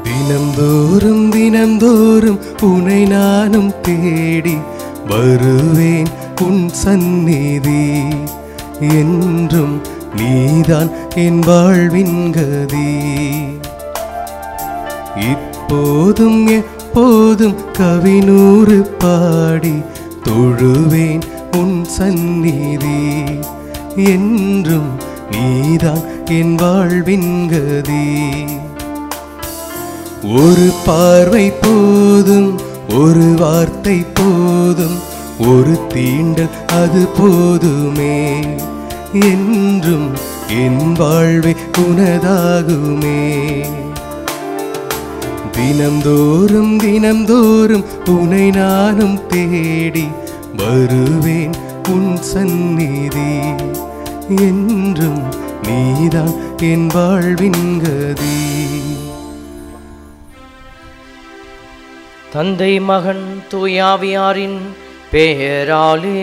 தினம்தோறும் தினம்தோறும் உனை நானும் தேடி வருவேன் உன் சந்நிதி என்றும் நீதான் என் வாழ்வின் கதி இப்போதும் எப்போதும் கவினூறு பாடி தொழுவேன் உன் சந்நிதி என்றும் நீதான் என் வாழ்வின் கதி ஒரு பார்வை போதும் ஒரு வார்த்தை போதும் ஒரு தீண்டல் அது போதுமே என்றும் என் வாழ்வே உனதாகுமே தினம்தோறும் தினம்தோறும் உனை நானும் தேடி வருவேன் உன் சந்நிதி என்றும் நீதான் என் வாழ்வின் கதி தந்தை மகன் தூயாவியாரின் பெயராலே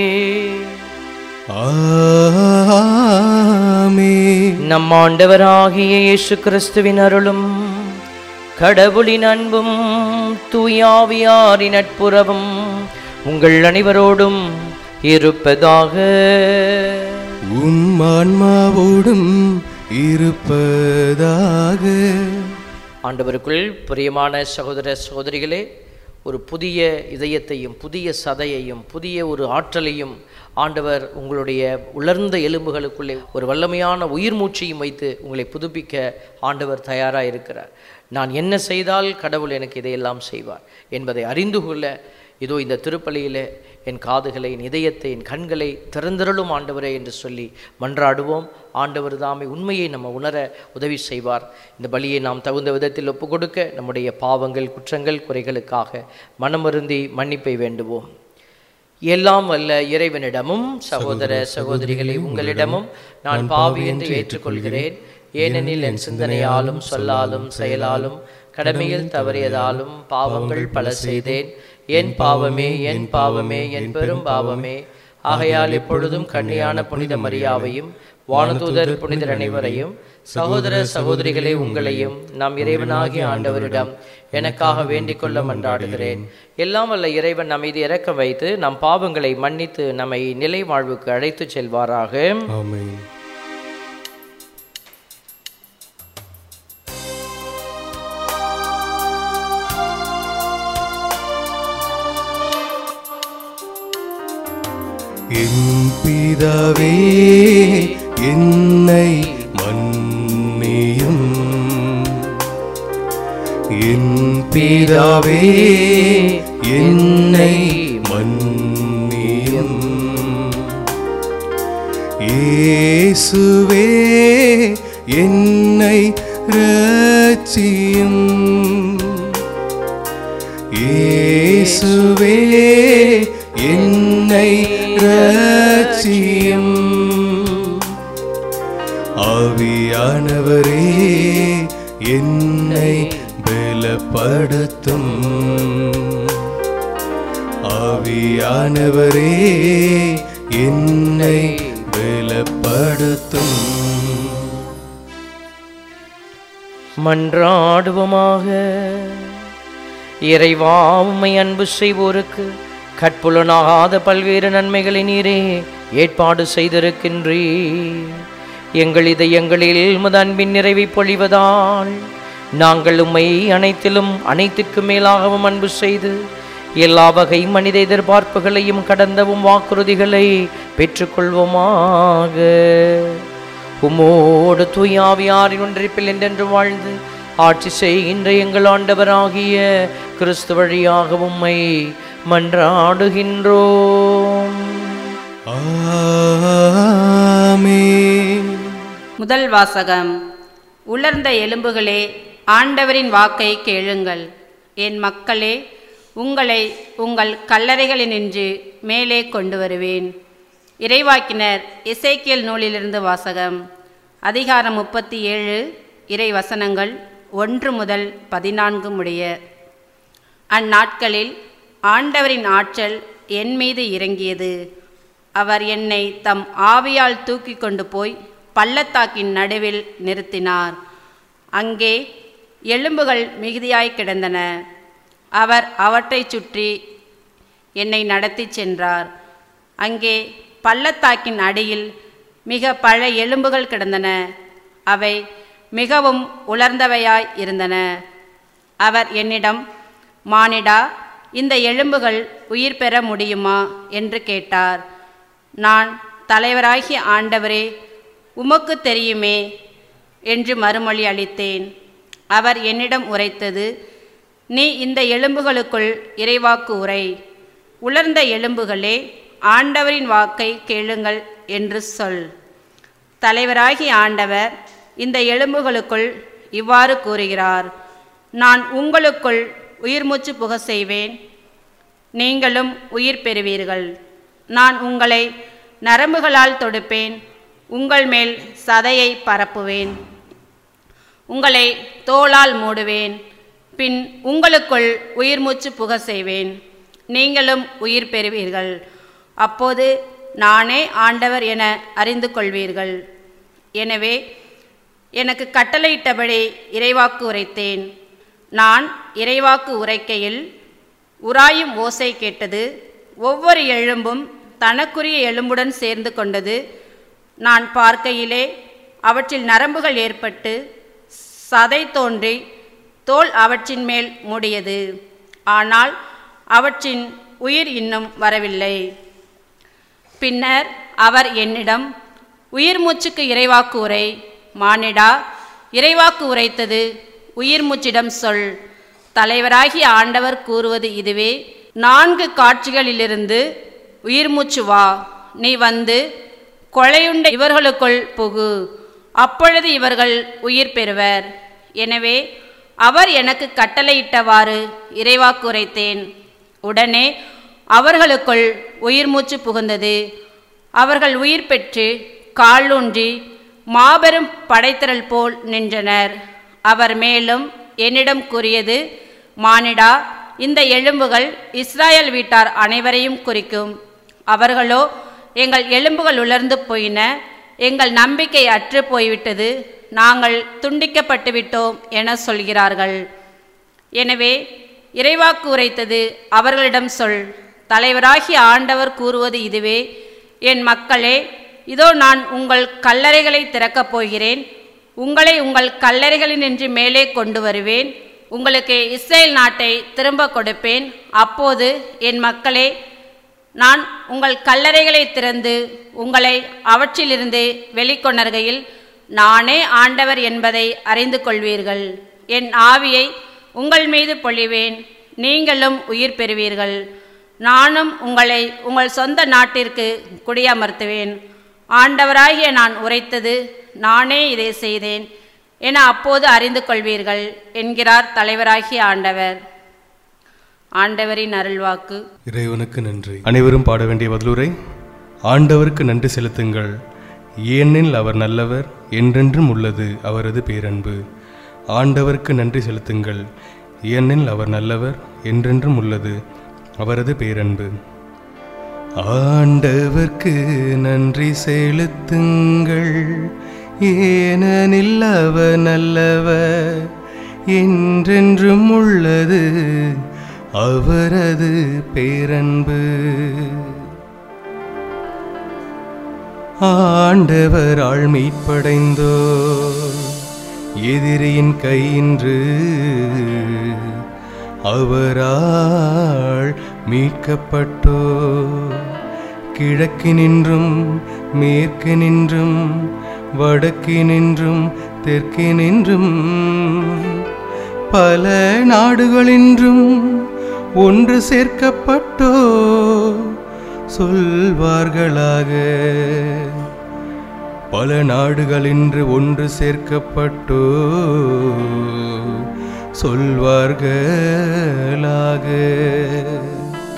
ஆமே நம் ஆண்டவராகிய இயேசு கிறிஸ்துவின் அருளும் கடவுளின் அன்பும் தூயாவியாரின் நட்புறவும் உங்கள் அனைவரோடும் இருப்பதாக உம் ஆன்மாவோடும் இருப்பதாக ஆண்டவருக்குள் பிரியமான சகோதர சகோதரிகளே ஒரு புதிய இதயத்தையும் புதிய சதையையும் புதிய ஒரு ஆற்றலையும் ஆண்டவர் உங்களுடைய உலர்ந்த எலும்புகளுக்குள்ளே ஒரு வல்லமையான உயிர் மூச்சையும் வைத்து உங்களை புதுப்பிக்க ஆண்டவர் தயாராக இருக்கிறார் நான் என்ன செய்தால் கடவுள் எனக்கு இதையெல்லாம் செய்வார் என்பதை அறிந்து கொள்ள இதோ இந்த திருப்பலியிலே என் காதுகளை என் இதயத்தை என் கண்களை திறந்திரளும் ஆண்டவரே என்று சொல்லி மன்றாடுவோம் ஆண்டவர் தாமே உண்மையை நம்ம உணர உதவி செய்வார் இந்த பலியை நாம் தகுந்த விதத்தில் ஒப்பு கொடுக்க நம்முடைய பாவங்கள் குற்றங்கள் குறைகளுக்காக மனமருந்தி மன்னிப்பை வேண்டுவோம் எல்லாம் வல்ல இறைவனிடமும் சகோதர சகோதரிகளை உங்களிடமும் நான் பாவி என்று ஏற்றுக்கொள்கிறேன் ஏனெனில் என் சிந்தனையாலும் சொல்லாலும் செயலாலும் கடமையில் தவறியதாலும் பாவங்கள் பல செய்தேன் என் பாவமே என் பாவமே என் பெரும் பாவமே ஆகையால் எப்பொழுதும் கண்ணியான புனித மரியாவையும் வானதூதர் புனிதர் அனைவரையும் சகோதர சகோதரிகளே உங்களையும் நாம் இறைவனாகிய ஆண்டவரிடம் எனக்காக வேண்டிக் கொள்ள மன்றாடுகிறேன் எல்லாம் வல்ல இறைவன் நம் மீது இறக்கம் வைத்து நம் பாவங்களை மன்னித்து நம்மை நிலை வாழ்வுக்கு அழைத்துச் செல்வாராக ஆமென் என் பிதாவே என்னை மன்னியும் என் பிதாவே என்னை மன்னியும் இயேசுவே என்னை ரட்சியும் இயேசுவே என்னை ரட்சியும் ஆவியானவரே என்னை பலப்படுத்தும் ஆவியானவரே என்னை பலப்படுத்தும் மன்றாடுவோமாக இறைவா உம்மை அன்பு செய்வோருக்கு கற்புலனாகாத பல்வேறு நன்மைகளை நீரே ஏற்பாடு செய்திருக்கின்றீ எங்கள் இதயங்களில் உமது அன்பின் நிறைவை பொழிவதால் நாங்கள் உம்மை அனைத்திலும் அனைத்திற்கு மேலாகவும் அன்பு செய்து எல்லா வகை மனித எதிர்பார்ப்புகளையும் கடந்தவும் வாக்குறுதிகளை பெற்றுக்கொள்வோமாக உமோடு தூயாவியாரின் ஒன்றிப்பில் என்றென்று வாழ்ந்து ஆட்சி செய்கின்ற எங்கள் ஆண்டவராகிய கிறிஸ்து வழியாக உம்மை மன்றாடுகின்றோம் ஆமென் முதல் வாசகம் உலர்ந்த எலும்புகளே ஆண்டவரின் வாக்கை கேளுங்கள் என் மக்களே உங்களை உங்கள் கல்லறைகளினின்று மேலே கொண்டு வருவேன் இறைவாக்கினர் இசைக்கியல் நூலிலிருந்து வாசகம் அதிகாரம் முப்பத்தி ஏழு இறை வசனங்கள் ஒன்று முதல் பதினான்கு முடிய அந்நாட்களில் ஆண்டவரின் ஆற்றல் என் மீது இறங்கியது அவர் என்னை தம் ஆவியால் தூக்கி கொண்டு போய் பள்ளத்தாக்கின் நடுவில் நிறுத்தினார் அங்கே எலும்புகள் மிகுதியாய் கிடந்தன அவர் அவற்றைச் சுற்றி என்னை நடத்தி சென்றார் அங்கே பள்ளத்தாக்கின் அடியில் மிக பழ எலும்புகள் கிடந்தன அவை மிகவும் உலர்ந்தவையாய் இருந்தன அவர் என்னிடம் மானிடா இந்த எலும்புகள் உயிர் பெற முடியுமா என்று கேட்டார் நான் தலைவராகிய ஆண்டவரே உமக்கு தெரியுமே என்று மறுமொழி அளித்தேன் அவர் என்னிடம் உரைத்தது நீ இந்த எலும்புகளுக்குள் இறைவாக்கு உரை உலர்ந்த எலும்புகளே ஆண்டவரின் வாக்கை கேளுங்கள் என்று சொல் தலைவராகிய ஆண்டவர் இந்த எலும்புகளுக்குள் இவ்வாறு கூறுகிறார் நான் உங்களுக்குள் உயிர் மூச்சு புக செய்வேன் நீங்களும் உயிர் பெறுவீர்கள் நான் உங்களை நரம்புகளால் தொடுப்பேன் உங்கள் மேல் சதையை பரப்புவேன் உங்களை தோளால் மூடுவேன் பின் உங்களுக்குள் உயிர் மூச்சு புக செய்வேன் நீங்களும் உயிர் பெறுவீர்கள் அப்போது நானே ஆண்டவர் என அறிந்து கொள்வீர்கள் எனவே எனக்கு கட்டளையிட்டபடி இறைவாக்கு உரைத்தேன் நான் இறைவாக்கு உரைக்கையில் உராயும் ஓசை கேட்டது ஒவ்வொரு எலும்பும் தனக்குரிய எலும்புடன் சேர்ந்து கொண்டது நான் பார்க்கையிலே அவற்றில் நரம்புகள் ஏற்பட்டு சதை தோன்றி தோல் அவற்றின் மேல் மூடியது ஆனால் அவற்றின் உயிர் இன்னும் வரவில்லை பின்னர் அவர் என்னிடம் உயிர் மூச்சுக்கு இறைவாக்கு உரை மானிடா இறைவாக்கு உரைத்தது உயிர் மூச்சிடம் சொல் தலைவராகிய ஆண்டவர் கூறுவது இதுவே நான்கு காட்சிகளிலிருந்து உயிர் மூச்சு வா நீ வந்து கொலையுண்ட இவர்களுக்குள் புகு அப்பொழுது இவர்கள் உயிர் பெறுவர் எனவே அவர் எனக்கு கட்டளையிட்டவாறு இறைவாக்கு உரைத்தேன் உடனே அவர்களுக்குள் உயிர் மூச்சு புகுந்தது அவர்கள் உயிர் பெற்று காலூன்றி மாபெரும் படைத்திரள் போல் நின்றனர் அவர் மேலும் என்னிடம் கூறியது மானிடா இந்த எலும்புகள் இஸ்ராயல் வீட்டார் அனைவரையும் குறிக்கும் அவர்களோ எங்கள் எலும்புகள் உலர்ந்து போயின எங்கள் நம்பிக்கை அற்று போய்விட்டது நாங்கள் துண்டிக்கப்பட்டு விட்டோம் என சொல்கிறார்கள் எனவே இறைவாக்கு உரைத்தது அவர்களிடம் சொல் தலைவராகிய ஆண்டவர் கூறுவது இதுவே என் மக்களே இதோ நான் உங்கள் கல்லறைகளை திறக்கப் போகிறேன் உங்களை உங்கள் கல்லறைகளினின்று மேலே கொண்டு வருவேன் உங்களுக்கு இஸ்ரேல் நாட்டை திரும்ப கொடுப்பேன் அப்போது என் மக்களே நான் உங்கள் கல்லறைகளை திறந்து உங்களை அவற்றிலிருந்து வெளிக்கொணர்கையில் நானே ஆண்டவர் என்பதை அறிந்து கொள்வீர்கள் என் ஆவியை உங்கள் மீது பொழிவேன் நீங்களும் உயிர் பெறுவீர்கள் நானும் உங்களை உங்கள் சொந்த நாட்டிற்கு குடியமர்த்துவேன் ஆண்டவராகிய நான் உரைத்தது நானே இதை செய்தேன் என அப்போது அறிந்து கொள்வீர்கள் என்கிறார் தலைவராகிய ஆண்டவர் ஆண்டவரின் அருள்வாக்கு இறைவனுக்கு நன்றி அனைவரும் பாட வேண்டிய பதிலுரை ஆண்டவருக்கு நன்றி செலுத்துங்கள் ஏனெனில் அவர் நல்லவர் என்றென்றும் உள்ளது அவரது பேரன்பு ஆண்டவருக்கு நன்றி செலுத்துங்கள் ஏனெனில் அவர் நல்லவர் என்றென்றும் உள்ளது அவரது பேரன்பு ஆண்டவர்க்கு நன்றி செலுத்துங்கள் ஏனெனில் அவர் நல்லவர் என்றென்றும் உள்ளது அவரது பேரன்பு ஆண்டவர் ஆழ்மீட்படைந்தோ எதிரியின் கையின்று அவரால் மீட்கப்பட்டோ கிழக்கினின்றும் மேற்கினின்றும் வடக்கினின்றும் தெற்கினின்றும் பல நாடுகளின்றும் ஒன்று சேர்க்கப்பட்டோ சொல்வார்களாக பல நாடுகளின்று ஒன்று சேர்க்கப்பட்டோ சொல்வார்களாக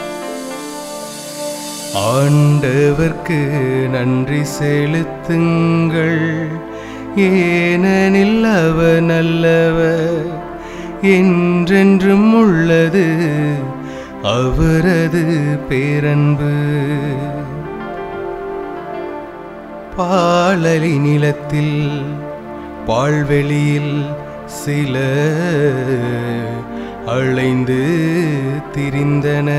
ஆண்டவர்க்கு நன்றி செலுத்துங்கள் ஏனெனில் அவர் நல்லவர் என்றென்றும் உள்ளது அவரது பேரன்பு பாழலி நிலத்தில் பால்வெளியில் சில அழைந்து திரிந்தன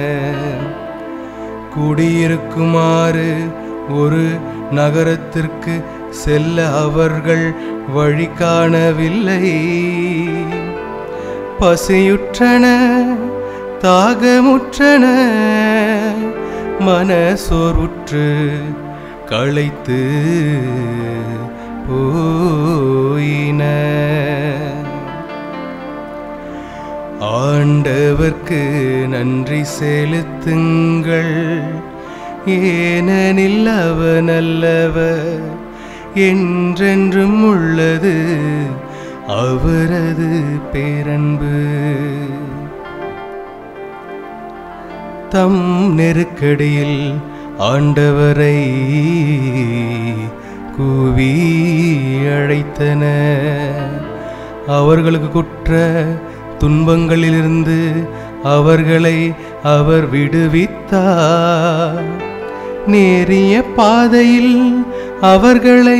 குடியிருக்குமாறு ஒரு நகரத்திற்கு செல்ல அவர்கள் வழி காணவில்லை பசியுற்றன தாகமுற்றன மனசோர்வுற்று களைத்து போயின ஆண்டவர்க்கு நன்றி செலுத்துங்கள் ஏனெனில் அவன் நல்லவர் என்றென்றும் உள்ளது அவரது பேரன்பு தம் நெருக்கடியில் ஆண்டவரை கூவி அழைத்தன அவர்களுக்கு குற்ற துன்பங்களிலிருந்து அவர்களை அவர் விடுவித்தார் நேரிய பாதையில் அவர்களை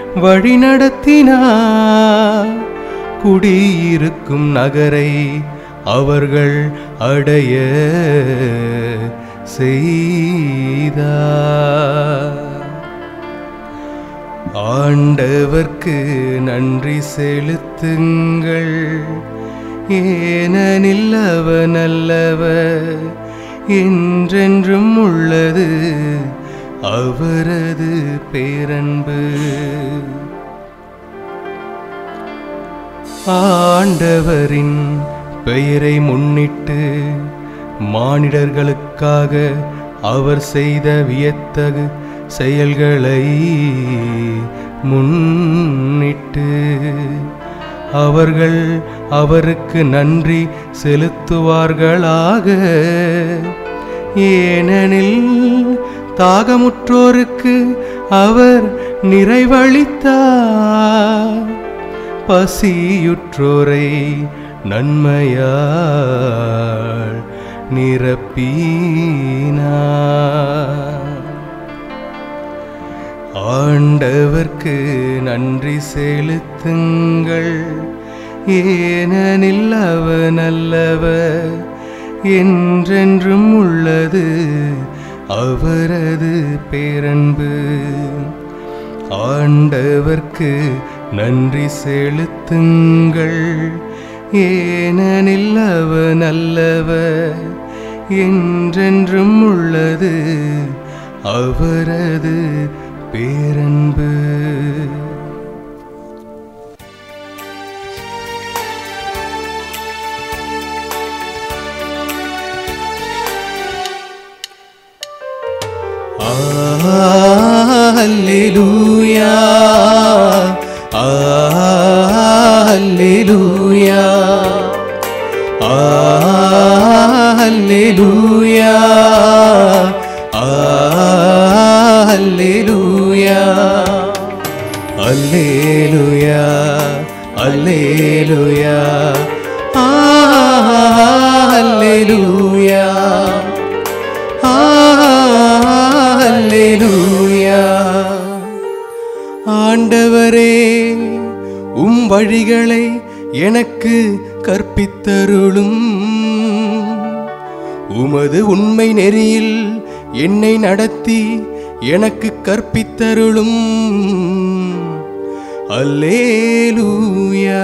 வழிநடத்தினார் குடியிருக்கும் நகரை அவர்கள் அடைய செய்தார் ஆண்டவர்க்கு நன்றி செலுத்துங்கள் ஏனெனில் அவன் நல்லவர் என்றென்றும் உள்ளது அவரது பேரன்பு ஆண்டவரின் பெயரை முன்னிட்டு மானிடர்களுக்காக அவர் செய்த வியத்தகு செயல்களை முன்னிட்டு அவர்கள் அவருக்கு நன்றி செலுத்துவார்களாக ஏனெனில் தாகமுற்றோருக்கு அவர் நிறைவளித்தார் பசியுற்றோரை நன்மையால் நிரப்பினார் ஆண்டவர்க்கு நன்றி செலுத்துங்கள் ஏனெனில் அவன் நல்லவர் என்றென்றும் உள்ளது அவரது பேரன்பு ஆண்டவர்க்கு நன்றி செலுத்துங்கள் ஏனெனில் அவன் நல்லவர் என்றென்றும் உள்ளது அவரது பேரன்பு Alleluia. Alleluia. Alleluia. Alleluia. Alleluia. Alleluia. Alleluia. அல்லேலூயா ஆண்டவரே உம் வழிகளை எனக்கு கற்பித்தருளும் உமது உண்மை நெறியில் என்னை நடத்தி எனக்கு கற்பித்தருளும் அல்லேலூயா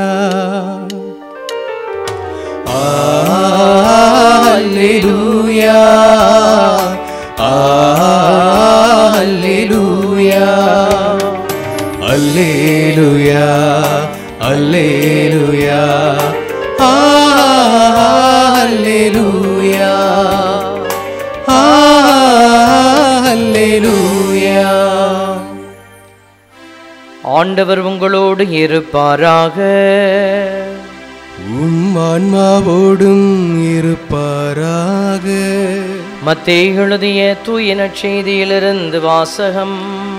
அல்லேலூயா அல்லேலூயா அல்லேலூயா அல்லேலூயா அல்லேலூயா அல்லேலூயா ஆண்டவர் உங்களோடு இருப்பாராக உம் ஆன்மாவோடும் இருப்பாராக மத்தேயு எழுதிய தூய நற்செய்தியிலிருந்து வாசகம்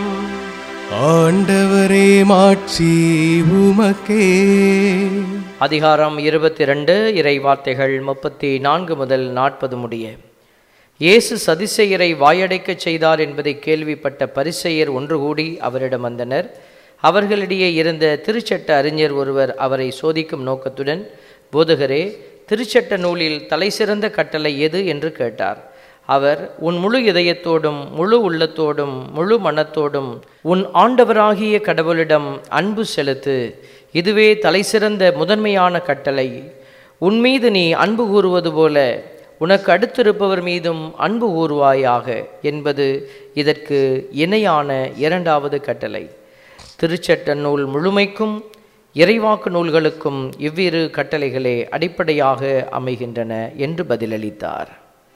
ஆண்டவரே மாட்சி உமக்கே அதிகாரம் இருபத்தி ரெண்டு இறை வார்த்தைகள் முப்பத்தி நான்கு முதல் நாற்பது முடிய இயேசு சதிசெயரை வாயடைக்கச் செய்தார் என்பதை கேள்விப்பட்ட பரிசெயர் ஒன்று கூடி அவரிடம் வந்தனர் அவர்களிடையே இருந்த திருச்சட்ட அறிஞர் ஒருவர் அவரை சோதிக்கும் நோக்கத்துடன் போதகரே திருச்சட்ட நூலில் தலைசிறந்த கட்டளை எது என்று கேட்டார் அவர் உன் முழு இதயத்தோடும் முழு உள்ளத்தோடும் முழு மனத்தோடும் உன் ஆண்டவராகிய கடவுளிடம் அன்பு செலுத்து இதுவே தலைசிறந்த முதன்மையான கட்டளை உன் மீது நீ அன்பு கூறுவது போல உனக்கு அடுத்திருப்பவர் மீதும் அன்பு கூறுவாயாக என்பது இதற்கு இணையான இரண்டாவது கட்டளை திருச்சட்ட நூல் முழுமைக்கும் இறைவாக்கு நூல்களுக்கும் இவ்விரு கட்டளைகளே அடிப்படையாக அமைகின்றன என்று பதிலளித்தார்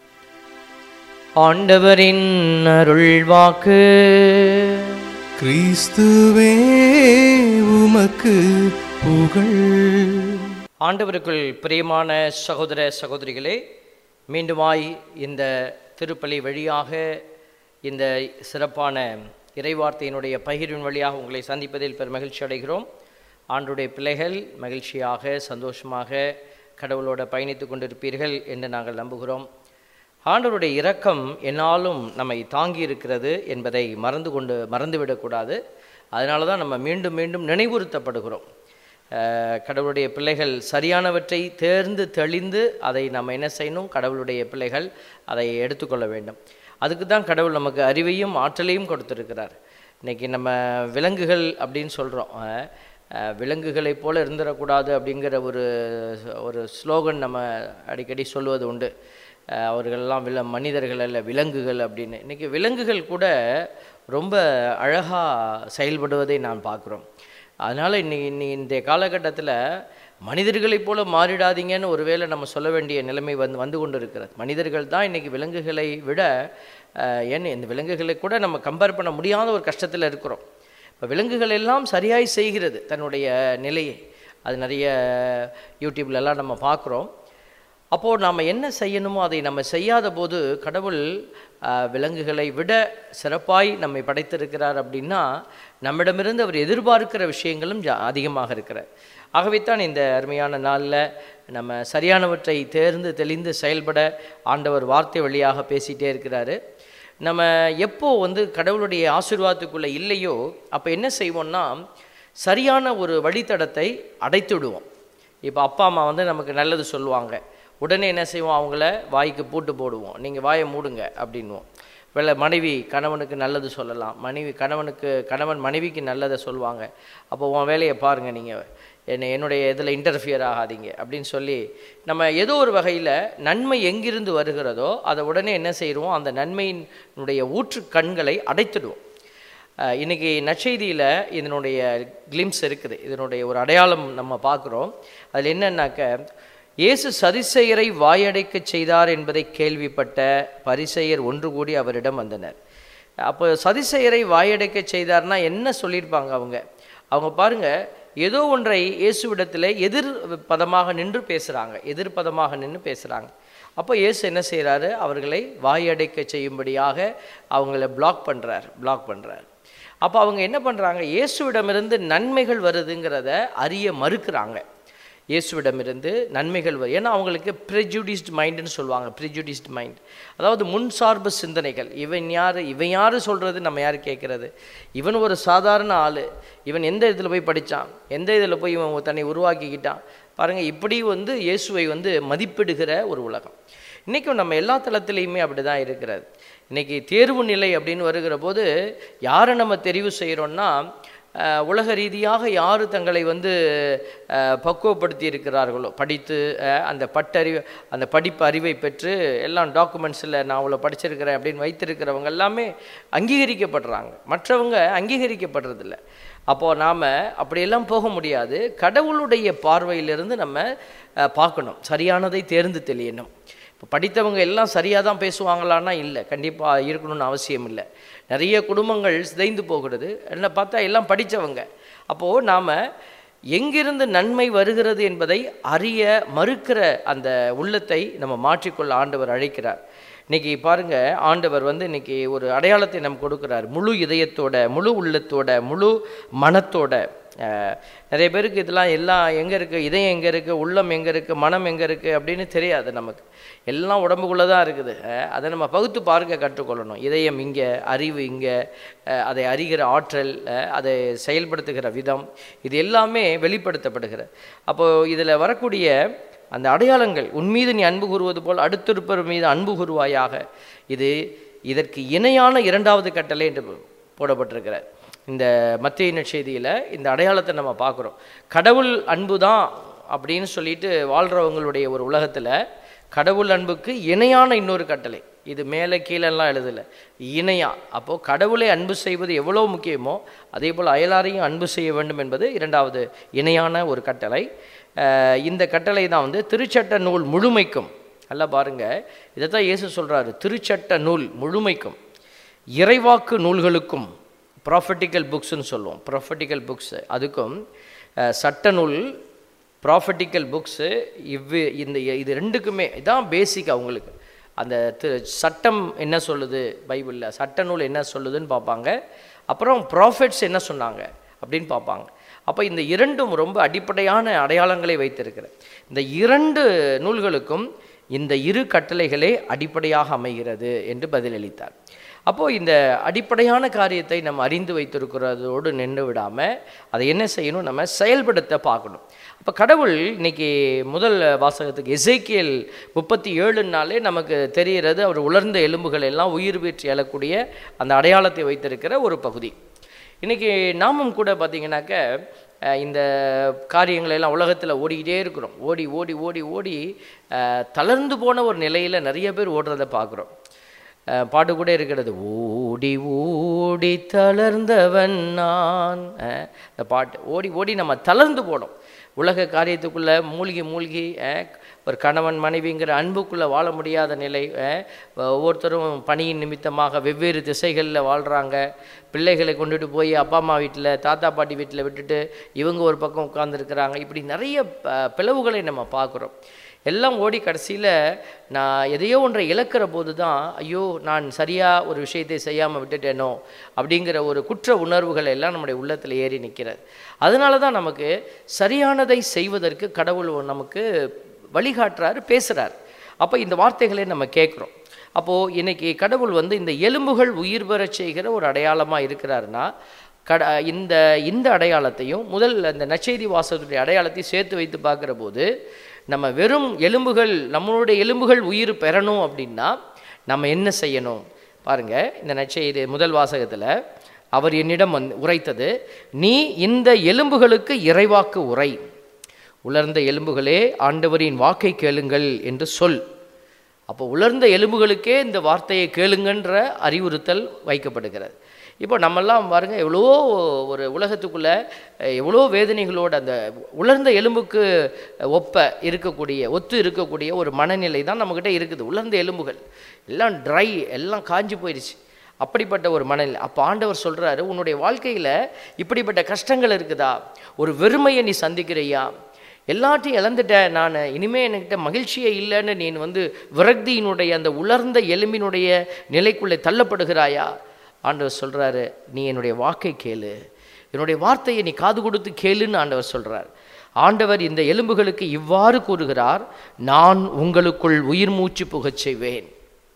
ஆண்டவரின் அருள்வாக்கு கிறிஸ்துவே உமக்கு புகழ் ஆண்டவருக்குள் பிரியமான சகோதர சகோதரிகளே மீண்டுமாய் இந்த திருப்பலி வழியாக இந்த சிறப்பான இறைவார்த்தையினுடைய பகிர்வின் வழியாக உங்களை சந்திப்பதில் பெரும் மகிழ்ச்சி அடைகிறோம் ஆண்டுடைய பிள்ளைகள் மகிழ்ச்சியாக சந்தோஷமாக கடவுளோட பயணித்து கொண்டிருப்பீர்கள் என்று நாங்கள் நம்புகிறோம் ஆண்டவருடைய இரக்கம் என்னாலும் நம்மை தாங்கி இருக்கிறது என்பதை மறந்து கொண்டு மறந்துவிடக்கூடாது அதனால தான் நம்ம மீண்டும் மீண்டும் நினைவுறுத்தப்படுகிறோம் அஹ், கடவுளுடைய பிள்ளைகள் சரியானவற்றை தேர்ந்து தெளிந்து அதை நம்ம என்ன செய்யணும் கடவுளுடைய பிள்ளைகள் அதை எடுத்துக்கொள்ள வேண்டும் அதுக்கு தான் கடவுள் நமக்கு அறிவையும் ஆற்றலையும் கொடுத்திருக்கிறார் இன்னைக்கு நம்ம விலங்குகள் அப்படின்னு சொல்கிறோம் விலங்குகளைப் போல இருந்துடக்கூடாது அப்படிங்கிற ஒரு ஒரு ஸ்லோகன் நம்ம அடிக்கடி சொல்வது உண்டு அஹ் அவர்களெல்லாம் வில மனிதர்கள் அல்ல விலங்குகள் அப்படின்னு இன்றைக்கி விலங்குகள் கூட ரொம்ப அழகாக செயல்படுவதை நான் பார்க்குறோம் அதனால் இன்னைக்கு இன்னி இந்த காலகட்டத்தில் மனிதர்களைப் போல மாறிடாதீங்கன்னு ஒருவேளை நம்ம சொல்ல வேண்டிய நிலைமை வந்து வந்து கொண்டு இருக்கிறது மனிதர்கள் தான் இன்றைக்கி விலங்குகளை விட அஹ், ஏன் இந்த விலங்குகளை கூட நம்ம கம்பேர் பண்ண முடியாத ஒரு கஷ்டத்தில் இருக்கிறோம் இப்போ விலங்குகள் எல்லாம் சரியாய் செய்கிறது தன்னுடைய நிலையை அது நிறைய யூடியூப்லலாம் நம்ம பார்க்குறோம் அப்போது நாம் என்ன செய்யணுமோ அதை நம்ம செய்யாத போது கடவுள் ஆஹ், விலங்குகளை விட சிறப்பாய் நம்மை படைத்திருக்கிறார் அப்படின்னா நம்மிடமிருந்து அவர் எதிர்பார்க்கிற விஷயங்களும் ஜா அதிகமாக இருக்கிறார் ஆகவே தான் இந்த அருமையான நாளில் நம்ம சரியானவற்றை தேர்ந்து தெளிந்து செயல்பட ஆண்டவர் வார்த்தை வழியாக பேசிகிட்டே இருக்கிறாரு நம்ம எப்போ வந்து கடவுளுடைய ஆசீர்வாதத்துக்குள்ளே இல்லையோ அப்போ என்ன செய்வோம்னா சரியான ஒரு வழித்தடத்தை அடைத்து விடுவோம் இப்போ அப்பா அம்மா வந்து நமக்கு நல்லது சொல்லுவாங்க உடனே என்ன செய்வோம் அவங்கள வாய்க்கு பூட்டு போடுவோம் நீங்கள் வாயை மூடுங்க அப்படின்வோம் வேலை மனைவி கணவனுக்கு நல்லது சொல்லலாம் மனைவி கணவனுக்கு கணவன் மனைவிக்கு நல்லதை சொல்லுவாங்க அப்போ உன் வேலையை பாருங்கள் நீங்கள் என்னை என்னுடைய இதில் இன்டர்ஃபியர் ஆகாதீங்க அப்படின்னு சொல்லி நம்ம ஏதோ ஒரு வகையில் நன்மை எங்கிருந்து வருகிறதோ அதை உடனே என்ன செய்கிறோம் அந்த நன்மையினுடைய ஊற்று கண்களை அடைத்துடுவோம் அஹ் இன்னைக்கு நற்செய்தியில் இதனுடைய கிளிம்ஸ் இருக்குது இதனுடைய ஒரு அடையாளம் நம்ம பார்க்குறோம் அதில் என்னன்னாக்க இயேசு சதிசெயரை வாயடைக்கச் செய்தார் என்பதை கேள்விப்பட்ட பரிசெயர் ஒன்று கூடி அவரிடம் வந்தனர் அப்போ சதிசெயரை வாயடைக்கச் செய்தார்னா என்ன சொல்லியிருப்பாங்க அவங்க அவங்க பாருங்க ஏதோ ஒன்றை இயேசுவிடத்தில் எதிர் பதமாக நின்று பேசுகிறாங்க எதிர்பதமாக நின்று பேசுகிறாங்க அப்போ இயேசு என்ன செய்கிறாரு அவர்களை வாயடைக்க செய்யும்படியாக அவங்கள பிளாக் பண்ணுறார் பிளாக் பண்ணுறார் அப்போ அவங்க என்ன பண்ணுறாங்க இயேசுவிடமிருந்து நன்மைகள் வருதுங்கிறத அறிய மறுக்கிறாங்க இயேசுவிடமிருந்து நன்மைகள் வரும் ஏன்னா அவங்களுக்கு ப்ரெஜுடிஸ்ட் மைண்டுன்னு சொல்லுவாங்க ப்ரெஜுடிஸ்ட் மைண்ட் அதாவது முன்சார்பு சிந்தனைகள் இவன் யார் இவன் யார் சொல்கிறது நம்ம யார் கேட்குறது இவன் ஒரு சாதாரண ஆள் இவன் எந்த இதில் போய் படித்தான் எந்த இதில் போய் இவன் தன்னை உருவாக்கிக்கிட்டான் பாருங்கள் இப்படி வந்து இயேசுவை வந்து மதிப்பிடுகிற ஒரு உலகம் இன்றைக்கும் நம்ம எல்லா தளத்திலையுமே அப்படி தான் இருக்கிறது இன்றைக்கி தேர்வு நிலை அப்படின்னு வருகிற போது யாரை நம்ம தெரிவு செய்கிறோன்னா அஹ், உலக ரீதியாக யார் தங்களை வந்து அஹ், பக்குவப்படுத்தி இருக்கிறார்களோ படித்து அஹ், அந்த பட்டறிவு அந்த படிப்பு அறிவை பெற்று எல்லாம் டாக்குமெண்ட்ஸில் நான் அவ்வளோ படிச்சிருக்கிறேன் அப்படின்னு வைத்திருக்கிறவங்க எல்லாமே அங்கீகரிக்கப்படுறாங்க மற்றவங்க அங்கீகரிக்கப்படுறதில்ல அப்போது நாம் அப்படியெல்லாம் போக முடியாது கடவுளுடைய பார்வையிலிருந்து நம்ம அஹ், பார்க்கணும் சரியானதை தேர்ந்து தெளியணும் இப்போ படித்தவங்க எல்லாம் சரியாக தான் பேசுவாங்களான்னா இல்லை கண்டிப்பாக இருக்கணும்னு அவசியம் இல்லை நிறைய குடும்பங்கள் சிதைந்து போகிறது என்ன பார்த்தா எல்லாம் படித்தவங்க அப்போது நாம் எங்கிருந்து நன்மை வருகிறது என்பதை அறிய மறுக்கிற அந்த உள்ளத்தை நம்ம மாற்றிக்கொள்ள ஆண்டவர் அழைக்கிறார் இன்னைக்கு பாருங்க ஆண்டவர் வந்து இன்னைக்கு ஒரு அடையாளத்தை நம்ம கொடுக்கிறார் முழு இதயத்தோட முழு உள்ளத்தோட முழு மனத்தோட அஹ், நிறைய பேருக்கு இதெல்லாம் எல்லாம் எங்கே இருக்குது இதயம் எங்கே இருக்குது உள்ளம் எங்கே இருக்குது மனம் எங்கே இருக்குது அப்படின்னு தெரியாது நமக்கு எல்லாம் உடம்புக்குள்ளே தான் இருக்குது அஹ், அதை நம்ம பகுத்து பார்க்க கற்றுக்கொள்ளணும் இதயம் இங்கே அறிவு இங்கே அஹ், அதை அறிகிற ஆற்றல் அஹ், அதை செயல்படுத்துகிற விதம் இது எல்லாமே வெளிப்படுத்தப்படுகிறது அப்போது இதில் வரக்கூடிய அந்த அடையாளங்கள் உன் மீது நீ அன்பு கூறுவது போல் அடுத்திருப்பவர் மீது அன்பு கூறுவாயாக இது இதற்கு இணையான இரண்டாவது கட்டளை என்று போடப்பட்டிருக்கிற இந்த மத்திய நற்செய்தியில் இந்த அடையாளத்தை நம்ம பார்க்குறோம் கடவுள் அன்பு தான் அப்படின்னு சொல்லிட்டு வாழ்கிறவங்களுடைய ஒரு உலகத்தில் கடவுள் அன்புக்கு இணையான இன்னொரு கட்டளை இது மேலே கீழெல்லாம் எழுதலை இணையா அப்போது கடவுளை அன்பு செய்வது எவ்வளோ முக்கியமோ அதே போல் அயலாரையும் அன்பு செய்ய வேண்டும் என்பது இரண்டாவது இணையான ஒரு கட்டளை அஹ் இந்த கட்டளை தான் வந்து திருச்சட்ட நூல் முழுமைக்கும் நல்லா பாருங்க இதைத்தான் இயேசு சொல்றாரு திருச்சட்ட நூல் முழுமைக்கும் இறைவாக்கு நூல்களுக்கும் ப்ராஃபட்டிக்கல் புக்ஸ்னு சொல்லுவோம் ப்ராஃபட்டிக்கல் புக்ஸ் அதுக்கும் அஹ், சட்ட நூல் ப்ராஃபட்டிக்கல் புக்ஸு இவ்வு இந்த இது ரெண்டுக்குமே இதான் பேசிக் அவங்களுக்கு அந்த திரு சட்டம் என்ன சொல்லுது பைபிளில் சட்ட நூல் என்ன சொல்லுதுன்னு பார்ப்பாங்க அப்புறம் ப்ராஃபெட்ஸ் என்ன சொன்னாங்க அப்படின்னு பார்ப்பாங்க அப்போ இந்த இரண்டும் ரொம்ப அடிப்படையான அடையாளங்களை வைத்திருக்கிற இந்த இரண்டு நூல்களுக்கும் இந்த இரு கட்டளைகளே அடிப்படையாக அமைகிறது என்று பதிலளித்தார் அப்போது இந்த அடிப்படையான காரியத்தை நம்ம அறிந்து வைத்திருக்கிறதோடு நின்று விடாமல் அதை என்ன செய்யணும் நம்ம செயல்படுத்த பார்க்கணும் அப்போ கடவுள் இன்னைக்கு முதல் வாசகத்துக்கு எசேக்கியல் முப்பத்தி ஏழுனாலே நமக்கு தெரிகிறது அவர் உலர்ந்த எலும்புகள் எல்லாம் உயிர் வீற்றி எழக்கூடிய அந்த அடையாளத்தை வைத்திருக்கிற ஒரு பகுதி இன்றைக்கி நாமும் கூட பார்த்தீங்கன்னாக்க அஹ், இந்த காரியங்களை எல்லாம் உலகத்தில் ஓடிக்கிட்டே இருக்கிறோம் ஓடி ஓடி ஓடி ஓடி அஹ், தளர்ந்து போன ஒரு நிலையில் நிறைய பேர் ஓடுறதை பார்க்குறோம் அஹ், பாட்டு கூட இருக்கிறது ஓடி ஓடி தளர்ந்தவன் நான் அஹ், இந்த பாட்டு ஓடி ஓடி நம்ம தளர்ந்து போனோம் உலக காரியத்துக்குள்ளே மூழ்கி மூழ்கி அஹ், ஒரு கணவன் மனைவிங்கிற அன்புக்குள்ளே வாழ முடியாத நிலை அஹ், ஒவ்வொருத்தரும் பணியின் நிமித்தமாக வெவ்வேறு திசைகளில் வாழ்கிறாங்க பிள்ளைகளை கொண்டுட்டு போய் அப்பா அம்மா வீட்டில் தாத்தா பாட்டி வீட்டில் விட்டுட்டு இவங்க ஒரு பக்கம் உட்காந்துருக்குறாங்க இப்படி நிறைய ப- பிளவுகளை நம்ம பார்க்குறோம் எல்லாம் ஓடி கடைசியில் நான் எதையோ ஒன்றை இழக்கிற போது தான் ஐயோ நான் சரியாக ஒரு விஷயத்தை செய்யாமல் விட்டுட்டேனோ அப்படிங்கிற ஒரு குற்ற உணர்வுகள் எல்லாம் நம்முடைய உள்ளத்தில் ஏறி நிற்கிறது அதனால தான் நமக்கு சரியானதை செய்வதற்கு கடவுள் நமக்கு வழிகாட்டுறாரு பேசுகிறார் அப்போ இந்த வார்த்தைகளை நம்ம கேட்குறோம் அப்போது இன்னைக்கு கடவுள் வந்து இந்த எலும்புகள் உயிர் பெறச் செய்கிற ஒரு அடையாளமாக இருக்கிறாருன்னா கட இந்த இந்த அடையாளத்தையும் முதல் அந்த நச்செய்தி வாசகத்துடைய அடையாளத்தையும் சேர்த்து வைத்து பார்க்குற போது நம்ம வெறும் எலும்புகள் நம்மளுடைய எலும்புகள் உயிர் பெறணும் அப்படின்னா நம்ம என்ன செய்யணும் பாருங்க இந்த நச்செய்தி முதல் வாசகத்தில் அவர் என்னிடம் வந்து உரைத்தது நீ இந்த எலும்புகளுக்கு இறைவாக்கு உரை உலர்ந்த எலும்புகளே ஆண்டவரின் வாக்கை கேளுங்கள் என்று சொல் அப்போ உலர்ந்த எலும்புகளுக்கே இந்த வார்த்தையை கேளுங்கன்ற அறிவுறுத்தல் வைக்கப்படுகிறது இப்போ நம்மெல்லாம் பாருங்க எவ்வளோ ஒரு உலகத்துக்குள்ள அஹ், எவ்வளோ வேதனைகளோடு அந்த உலர்ந்த எலும்புக்கு ஒப்ப இருக்கக்கூடிய ஒத்து இருக்கக்கூடிய ஒரு மனநிலை தான் நம்மக்கிட்ட இருக்குது உலர்ந்த எலும்புகள் எல்லாம் ட்ரை எல்லாம் காஞ்சு போயிடுச்சு அப்படிப்பட்ட ஒரு மனநிலை அப்போ ஆண்டவர் சொல்கிறாரு உன்னுடைய வாழ்க்கையில் இப்படிப்பட்ட கஷ்டங்கள் இருக்குதா ஒரு வெறுமையை நீ சந்திக்கிறையா எல்லாத்தையும் இழந்துட்டேன் நான் இனிமே என்கிட்ட மகிழ்ச்சியே இல்லைன்னு நீ வந்து விரக்தியினுடைய அந்த உலர்ந்த எலும்பினுடைய நிலைக்குள்ளே தள்ளப்படுகிறாயா ஆண்டவர் சொல்கிறாரு நீ என்னுடைய வாக்கை கேளு என்னுடைய வார்த்தையை நீ காது கொடுத்து கேளுன்னு ஆண்டவர் சொல்கிறார் ஆண்டவர் இந்த எலும்புகளுக்கு இவ்வாறு கூறுகிறார் நான் உங்களுக்குள் உயிர் மூச்சு புகச் செய்வேன்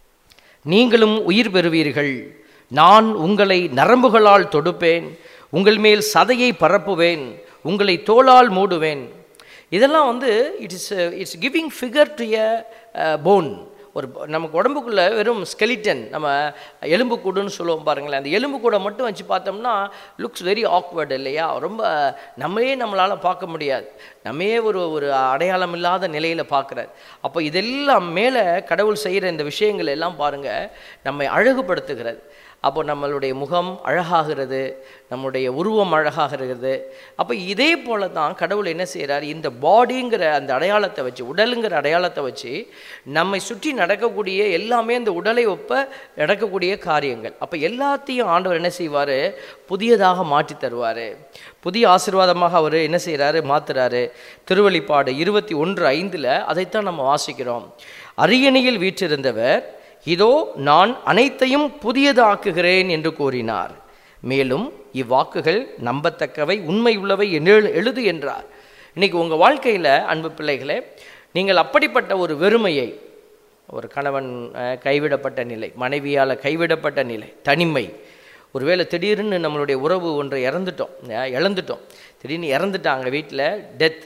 நீங்களும் உயிர் பெறுவீர்கள் நான் உங்களை நரம்புகளால் தொடுப்பேன் உங்கள் மேல் சதையை பரப்புவேன் உங்களை தோளால் மூடுவேன் இதெல்லாம் வந்து it is it's giving figure to a phone ஒரு ப- நமக்கு உடம்புக்குள்ள வெறும் ஸ்கெலிட்டன் நம்ம எலும்புக்கூடுன்னு சொல்லுவோம் பாருங்களேன் அந்த எலும்புக்கூடை மட்டும் வச்சு பார்த்தோம்னா லுக்ஸ் வெரி ஆக்வர்டு இல்லையா ரொம்ப நம்மளே நம்மளால் பார்க்க முடியாது நம்மே ஒரு ஒரு அடையாளம் இல்லாத நிலையில் பார்க்குறாரு அப்போ இதெல்லாம் மேலே கடவுள் செய்கிற இந்த விஷயங்கள் எல்லாம் பாருங்கள் நம்மை அழகுபடுத்துகிறது அப்போ நம்மளுடைய முகம் அழகாகிறது நம்முடைய உருவம் அழகாகிறது அப்போ இதே போல தான் கடவுள் என்ன செய்கிறார் இந்த பாடிங்கிற அந்த அடையாளத்தை வச்சு உடலுங்கிற அடையாளத்தை வச்சு நம்மை சுற்றி நடக்கக்கூடிய எல்லாமே அந்த உடலை ஒப்ப நடக்கக்கூடிய காரியங்கள் அப்போ எல்லாத்தையும் ஆண்டவர் என்ன செய்வார் புதியதாக மாற்றி தருவார் புதிய ஆசீர்வாதமாக அவர் என்ன செய்கிறாரு மாத்துறாரு திருவெளிப்பாடு இருபத்தி ஒன்று ஐந்தில் அதைத்தான் நம்ம வாசிக்கிறோம் அரியணையில் வீற்றிருந்தவர் இதோ நான் அனைத்தையும் புதியதாக்குகிறேன் என்று கூறினார் மேலும் இவ்வாக்குகள் நம்பத்தக்கவை உண்மை உள்ளவை என்று எழுது என்றார் இன்னைக்கு உங்கள் வாழ்க்கையில் அன்பு பிள்ளைகளே நீங்கள் அப்படிப்பட்ட ஒரு வெறுமையை ஒரு கணவன் அஹ், கைவிடப்பட்ட நிலை மனைவியால் கைவிடப்பட்ட நிலை தனிமை ஒருவேளை திடீர்னு நம்மளுடைய உறவு ஒன்றை இறந்துட்டோம் அஹ், இழந்துட்டோம் திடீர்னு இறந்துட்டாங்க வீட்டில் டெத்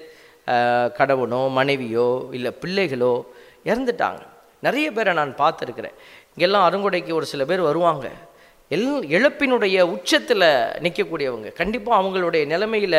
கணவனோ மனைவியோ இல்லை பிள்ளைகளோ இறந்துட்டாங்க நிறைய பேரை நான் பார்த்துருக்குறேன் இங்கெல்லாம் அருங்கொடைக்கு ஒரு சில பேர் வருவாங்க எல் இழப்பினுடைய உச்சத்தில் நிற்கக்கூடியவங்க கண்டிப்பாக அவங்களுடைய நிலைமையில்